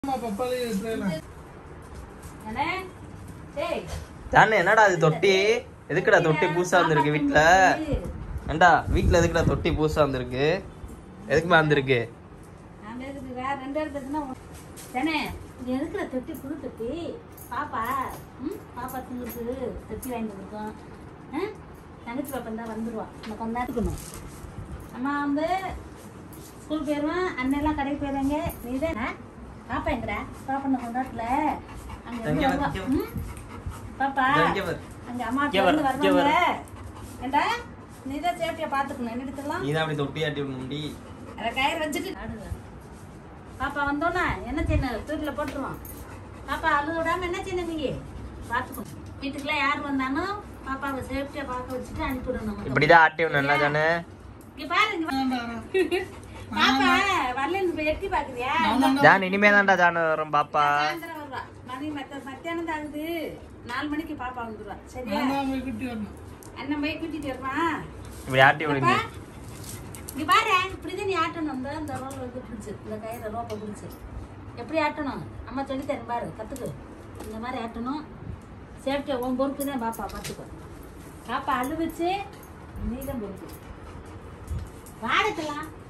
பப்பாளி ட்ரேல அண்ணே, டேய், தானே என்னடா அது தொட்டி எதுக்குடா தொட்டி புதுசா வந்திருக்கு வீட்ல ஏண்டா வீட்ல எதுக்குடா தொட்டி புதுசா வந்திருக்கு எதுக்குமா வந்திருக்கு நாம எதுக்கு வேற ரெண்டு இடத்துக்குன்னா ஒண்ணு. தானே, இங்க இருக்கிற தொட்டி புது தொட்டி பாப்பா ம் பாப்பா திங்களுக்கு தொட்டி வாங்கி கொடுத்தோம் ஆ? தங்கச்சி பாப்பா தான் வந்துருவா நம்ம கொஞ்ச நேரம் இருக்கணும் அம்மா வந்து ஸ்கூல் போயிடுவான் அண்ணெல்லாம் கடைக்கு போயிடுவாங்க நீ தான் பாப்பா எங்கடா பாப்பா இந்த கொண்டாட்டில் அங்கே இங்க வா, வருவா. இங்க வா. ம்? பாப்பா இங்க பாரு. அங்க அம்மா இங்க வர, இருந்து இங்க வருவாங்க ஏண்டா நீ தான் சேஃப்டியா பாத்துக்கணும் என்ன எடுத்துலாம் நீ தான் அப்படி தொட்டி ஆட்டி முண்டி அதை கயிறு வச்சுட்டு ஆடுங்க. பாப்பா வந்தோன்னா என்ன செய்யணும் தூக்கில போட்டுருவோம் பாப்பா அழுக விடாம என்ன செய்யணும் நீங்க பாத்துக்கணும் வீட்டுக்குலாம் யார் வந்தாலும் பாப்பாவை சேஃப்டியா பார்க்க வச்சுட்டு அனுப்பிவிடணும் இப்படிதான் ஆட்டி விடணும் என்ன தானே இங்க பாரு இங்க வா. பாப்பா வரலன்னு போய் எட்டி பாக்குறியா ஜான் இனிமே தான்டா ஜான் வரும் பாப்பா சாயந்தரம் வருவா மணி மத்த மத்தியானம் தான் ஆகுது நாலு மணிக்கு பாப்பா வந்துருவா சரியா நான் போய் குட்டி வரணும் அண்ணன் போய் கூட்டிட்டு வருவான் இப்படி ஆட்டி விடுங்க இங்க பாரு இப்படிதான் நீ ஆட்டணும் இந்த இந்த ரோல் வந்து பிடிச்சு இந்த கயிறு ரோப்பை பிடிச்சு எப்படி ஆட்டணும் அம்மா சொல்லி தரேன் பாரு கத்துக்கு இந்த மாதிரி ஆட்டணும் சேஃப்டியா உன் பொறுப்பு தான் பாப்பா பார்த்துக்கோ பாப்பா அழு வச்சு நீ தான் பொறுப்பு வாடக்கலாம்